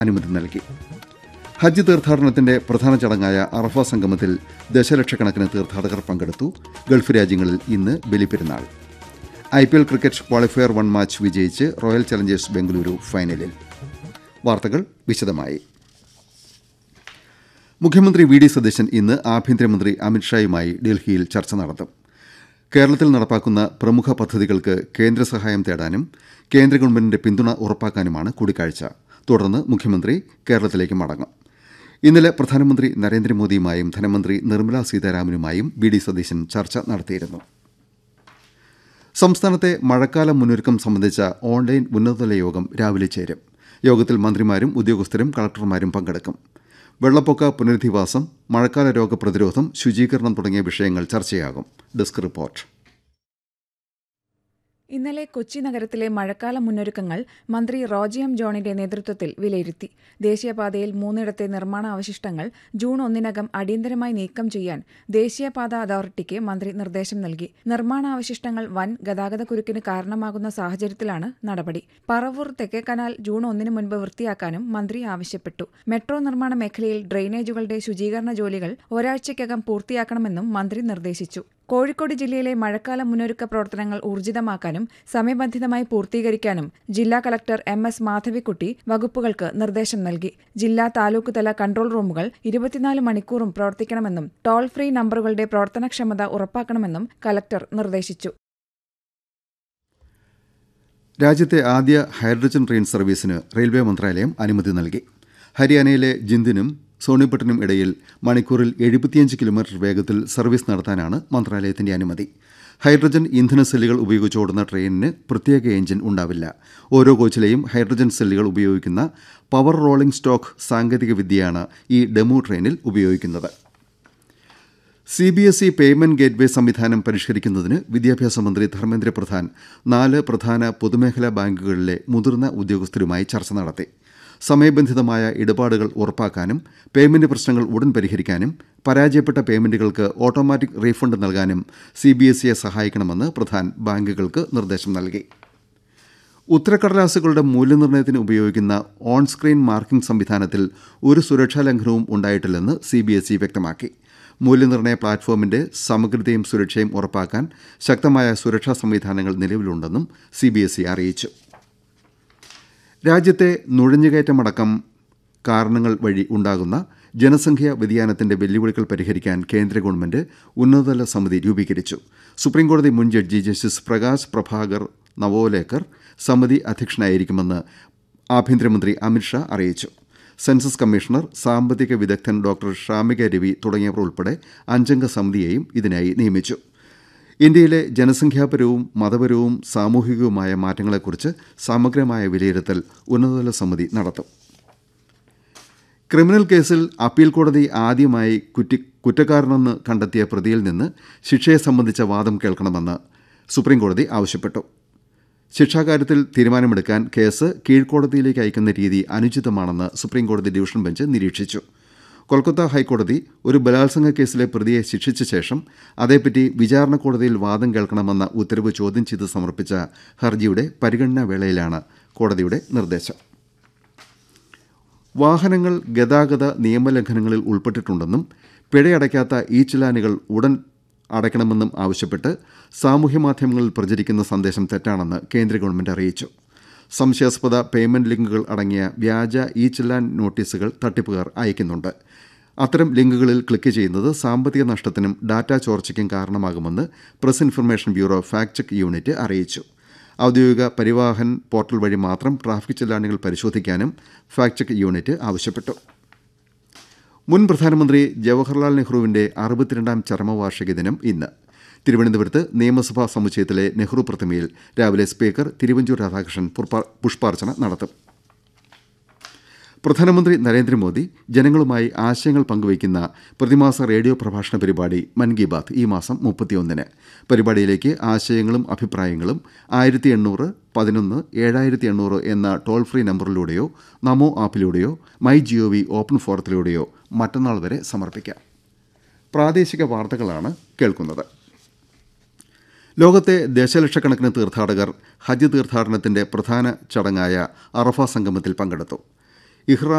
അനുമതി നൽകി ഹജ്ജ് തീർത്ഥാടനത്തിന്റെ പ്രധാന ചടങ്ങായ അറഫ സംഗമത്തിൽ ദശലക്ഷക്കണക്കിന് തീർത്ഥാടകർ പങ്കെടുത്തു ഗൾഫ് രാജ്യങ്ങളിൽ ഇന്ന് ബലിപെരുന്നാൾ I P L cricket qualifier one match വിജയിച്ച് റോയൽ ചലഞ്ചേഴ്സ് ബംഗളൂരു ഫൈനലിൽ വാർത്തകൾ വിശദമായി മുഖ്യമന്ത്രി വി ഡി സതീശൻ ഇന്ന് ആഭ്യന്തരമന്ത്രി അമിത്ഷായുമായി ഡൽഹിയിൽ ചർച്ച നടത്തും കേരളത്തിൽ നടപ്പാക്കുന്ന പ്രമുഖ പദ്ധതികൾക്ക് കേന്ദ്ര സഹായം തേടാനും കേന്ദ്ര ഗവൺമെന്റിന്റെ പിന്തുണ ഉറപ്പാക്കാനുമാണ് കൂടിക്കാഴ്ച തുടർന്ന് മുഖ്യമന്ത്രി കേരളത്തിലേക്ക് മടങ്ങും ഇന്നലെ പ്രധാനമന്ത്രി നരേന്ദ്രമോദിയുമായും ധനമന്ത്രി നിർമ്മല സീതാരാമനുമായും വി ഡി സതീശൻ ചർച്ച നടത്തിയിരുന്നു സംസ്ഥാനത്തെ മഴക്കാല മുന്നൊരുക്കം സംബന്ധിച്ച ഓൺലൈൻ ഉന്നതതല യോഗം രാവിലെ ചേരും യോഗത്തിൽ മന്ത്രിമാരും ഉദ്യോഗസ്ഥരും കളക്ടർമാരും പങ്കെടുക്കും വെള്ളപ്പൊക്ക പുനരധിവാസം മഴക്കാല രോഗപ്രതിരോധം ശുചീകരണം തുടങ്ങിയ വിഷയങ്ങൾ ചർച്ചയാകും ഡെസ്ക് റിപ്പോർട്ട് ഇന്നലെ കൊച്ചി നഗരത്തിലെ മഴക്കാല മുന്നൊരുക്കങ്ങൾ മന്ത്രി റോജി എം ജോണിന്റെ നേതൃത്വത്തിൽ വിലയിരുത്തി ദേശീയപാതയിൽ മൂന്നിടത്തെ നിർമ്മാണ അവശിഷ്ടങ്ങൾ ജൂൺ ഒന്നിനകം അടിയന്തരമായി നീക്കം ചെയ്യാൻ ദേശീയപാത അതോറിറ്റിക്ക് മന്ത്രി നിർദ്ദേശം നൽകി നിർമ്മാണാവശിഷ്ടങ്ങൾ വൻ ഗതാഗതക്കുരുക്കിന് കാരണമാകുന്ന സാഹചര്യത്തിലാണ് നടപടി പറവൂർ തെക്കേ കനാൽ ജൂൺ ഒന്നിന് മുൻപ് വൃത്തിയാക്കാനും മന്ത്രി ആവശ്യപ്പെട്ടു മെട്രോ നിർമ്മാണ മേഖലയിൽ ഡ്രെയിനേജുകളുടെ ശുചീകരണ ജോലികൾ ഒരാഴ്ചയ്ക്കകം പൂർത്തിയാക്കണമെന്നും മന്ത്രി നിർദ്ദേശിച്ചു കോഴിക്കോട് ജില്ലയിലെ മഴക്കാല മുന്നൊരുക്ക പ്രവർത്തനങ്ങൾ ഊർജിതമാക്കാനും സമയബന്ധിതമായി പൂർത്തീകരിക്കാനും ജില്ലാ കളക്ടർ എം എസ് മാധവിക്കുട്ടി വകുപ്പുകൾക്ക് നിർദ്ദേശം നൽകി ജില്ലാ താലൂക്ക് തല കൺട്രോൾ റൂമുകൾ ഇരുപത്തിനാല് മണിക്കൂറും പ്രവർത്തിക്കണമെന്നും ടോൾ ഫ്രീ നമ്പറുകളുടെ പ്രവർത്തനക്ഷമത ഉറപ്പാക്കണമെന്നും കലക്ടർ നിർദ്ദേശിച്ചു രാജ്യത്തെ ആദ്യ ഹൈഡ്രജൻ ട്രെയിൻ സർവീസിന് റെയിൽവേ മന്ത്രാലയം അനുമതി നൽകി ഹരിയാനയിലെ ജിന്ദിനും സോണിപ്പട്ടിനും ഇടയിൽ മണിക്കൂറിൽ എഴുപത്തിയഞ്ച് കിലോമീറ്റർ വേഗത്തിൽ സർവീസ് നടത്താനാണ് മന്ത്രാലയത്തിന്റെ അനുമതി ഹൈഡ്രജൻ ഇന്ധന സെല്ലുകൾ ഉപയോഗിച്ചോടുന്ന ട്രെയിനിന് പ്രത്യേക എഞ്ചിൻ ഉണ്ടാവില്ല ഓരോ കോച്ചിലെയും ഹൈഡ്രജൻ സെല്ലുകൾ ഉപയോഗിക്കുന്ന പവർ റോളിംഗ് സ്റ്റോക്ക് സാങ്കേതിക വിദ്യയാണ് ഈ ഡെമു ട്രെയിനിൽ ഉപയോഗിക്കുന്നത് C B S E payment gateway സംവിധാനം പരിഷ്കരിക്കുന്നതിന് വിദ്യാഭ്യാസ മന്ത്രി ധർമ്മേന്ദ്ര പ്രധാൻ നാല് പ്രധാന പൊതുമേഖലാ ബാങ്കുകളിലെ മുതിർന്ന ഉദ്യോഗസ്ഥരുമായി ചർച്ച നടത്തി സമയബന്ധിതമായ ഇടപാടുകൾ ഉറപ്പാക്കാനും പേയ്മെന്റ് പ്രശ്നങ്ങൾ ഉടൻ പരിഹരിക്കാനും പരാജയപ്പെട്ട പേയ്മെന്റുകൾക്ക് ഓട്ടോമാറ്റിക് റീഫണ്ട് നൽകാനും സി ബി എസ് ഇയെ സഹായിക്കണമെന്ന് പ്രധാൻ ബാങ്കുകൾക്ക് നിർദ്ദേശം നൽകി ഉത്തരക്കടലാസുകളുടെ മൂല്യനിർണ്ണയത്തിന് ഉപയോഗിക്കുന്ന ഓൺ സ്ക്രീൻ മാർക്കിംഗ് സംവിധാനത്തിൽ ഒരു സുരക്ഷാ ലംഘനവും ഉണ്ടായിട്ടില്ലെന്ന് സി ബി എസ് ഇ വ്യക്തമാക്കി മൂല്യനിർണ്ണയ പ്ലാറ്റ്ഫോമിന്റെ സമഗ്രതയും സുരക്ഷയും ഉറപ്പാക്കാൻ ശക്തമായ സുരക്ഷാ സംവിധാനങ്ങൾ നിലവിലുണ്ടെന്നും സി ബി എസ് ഇ അറിയിച്ചു രാജ്യത്തെ നുഴഞ്ഞുകയറ്റമടക്കം കാരണങ്ങൾ വഴി ഉണ്ടാകുന്ന ജനസംഖ്യാ വ്യതിയാനത്തിന്റെ വെല്ലുവിളികൾ പരിഹരിക്കാൻ കേന്ദ്ര ഗവൺമെന്റ് ഉന്നതതല സമിതി രൂപീകരിച്ചു സുപ്രീംകോടതി മുൻ ജഡ്ജി ജസ്റ്റിസ് പ്രകാശ് പ്രഭാകർ നവോലേക്കർ സമിതി അധ്യക്ഷനായിരിക്കുമെന്ന് ആഭ്യന്തരമന്ത്രി അമിത്ഷാ അറിയിച്ചു സെൻസസ് കമ്മീഷണർ സാമ്പത്തിക വിദഗ്ധൻ ഡോക്ടർ ഷാമിക രവി തുടങ്ങിയവർ ഉൾപ്പെടെ അഞ്ചംഗ സമിതിയെയും ഇതിനായി നിയമിച്ചു ഇന്ത്യയിലെ ജനസംഖ്യാപരവും മതപരവും സാമൂഹികവുമായ മാറ്റങ്ങളെക്കുറിച്ച് സമഗ്രമായ വിലയിരുത്തൽ ഉന്നതതല സമിതി നടത്തും ക്രിമിനൽ കേസിൽ അപ്പീൽ കോടതി ആദ്യമായി കുറ്റി കുറ്റക്കാരനെന്ന് കണ്ടെത്തിയ പ്രതിയിൽ നിന്ന് ശിക്ഷയെ സംബന്ധിച്ച വാദം കേൾക്കണമെന്ന് സുപ്രീംകോടതി ആവശ്യപ്പെട്ടു ശിക്ഷാകാര്യത്തിൽ തീരുമാനമെടുക്കാൻ കേസ് കീഴ്ക്കോടതിയിലേക്ക് അയക്കുന്ന രീതി അനുചിതമാണെന്ന് സുപ്രീംകോടതി ഡിവിഷൻ ബെഞ്ച് നിരീക്ഷിച്ചു കൊൽക്കത്ത ഹൈക്കോടതി ഒരു ബലാത്സംഗ കേസിലെ പ്രതിയെ ശിക്ഷിച്ച ശേഷം അതേപ്പറ്റി വിചാരണ കോടതിയിൽ വാദം കേൾക്കണമെന്ന ഉത്തരവ് ചോദ്യം ചെയ്ത് സമർപ്പിച്ച ഹർജിയുടെ പരിഗണനാ വേളയിലാണ് കോടതിയുടെ നിർദ്ദേശം വാഹനങ്ങൾ ഗതാഗത നിയമലംഘനങ്ങളിൽ ഉൾപ്പെട്ടിട്ടുണ്ടെന്നും പിഴയടയ്ക്കാത്ത ഇ ചലാനുകൾ ഉടൻ അടയ്ക്കണമെന്നും ആവശ്യപ്പെട്ട് സാമൂഹ്യമാധ്യമങ്ങളിൽ പ്രചരിക്കുന്ന സന്ദേശം തെറ്റാണെന്ന് കേന്ദ്ര ഗവൺമെന്റ് അറിയിച്ചു സംശയാസ്പദ പേയ്മെന്റ് ലിങ്കുകൾ അടങ്ങിയ വ്യാജ ഇ ചെല്ലാൻ നോട്ടീസുകൾ തട്ടിപ്പുകാർ അയക്കുന്നുണ്ട് അത്തരം ലിങ്കുകളിൽ ക്ലിക്ക് ചെയ്യുന്നത് സാമ്പത്തിക നഷ്ടത്തിനും ഡാറ്റ ചോർച്ചയ്ക്കും കാരണമാകുമെന്ന് press information bureau fact check unit അറിയിച്ചു ഔദ്യോഗിക പരിവാഹൻ പോർട്ടൽ വഴി മാത്രം ട്രാഫിക് ചെല്ലാനുകൾ പരിശോധിക്കാനും ഫാക്ട് ചെക്ക് യൂണിറ്റ് ആവശ്യപ്പെട്ടു മുൻ പ്രധാനമന്ത്രി ജവഹർലാൽ നെഹ്റുവിന്റെ അറുപത്തിരണ്ടാം ചരമവാർഷിക ദിനം ഇന്ന് തിരുവനന്തപുരത്ത് നിയമസഭാ സമുച്ചയത്തിലെ നെഹ്റു പ്രതിമയിൽ രാവിലെ സ്പീക്കർ തിരുവഞ്ചൂർ രാധാകൃഷ്ണൻ പുഷ്പാർച്ചന നടത്തും പ്രധാനമന്ത്രി നരേന്ദ്രമോദി ജനങ്ങളുമായി ആശയങ്ങൾ പങ്കുവയ്ക്കുന്ന പ്രതിമാസ റേഡിയോ പ്രഭാഷണ പരിപാടി മൻ കി ബാത് ഈ മാസം മുപ്പത്തിയൊന്നിന് പരിപാടിയിലേക്ക് ആശയങ്ങളും അഭിപ്രായങ്ങളും ആയിരത്തി എണ്ണൂറ് പതിനൊന്ന് ഏഴായിരത്തി എണ്ണൂറ് എന്ന ടോൾ ഫ്രീ നമ്പറിലൂടെയോ നമോ ആപ്പിലൂടെയോ മൈ ജിഒവി ഓപ്പൺ ഫോറത്തിലൂടെയോ മറ്റന്നാൾ വരെ സമർപ്പിക്കാം പ്രാദേശിക വാർത്തകളാണ് കേൾക്കുന്നത് ലോകത്തെ ദശലക്ഷക്കണക്കിന് തീർത്ഥാടകർ ഹജ്ജ് തീർത്ഥാടനത്തിന്റെ പ്രധാന ചടങ്ങായ അറഫ സംഗമത്തിൽ പങ്കെടുത്തു ഇഹ്റാം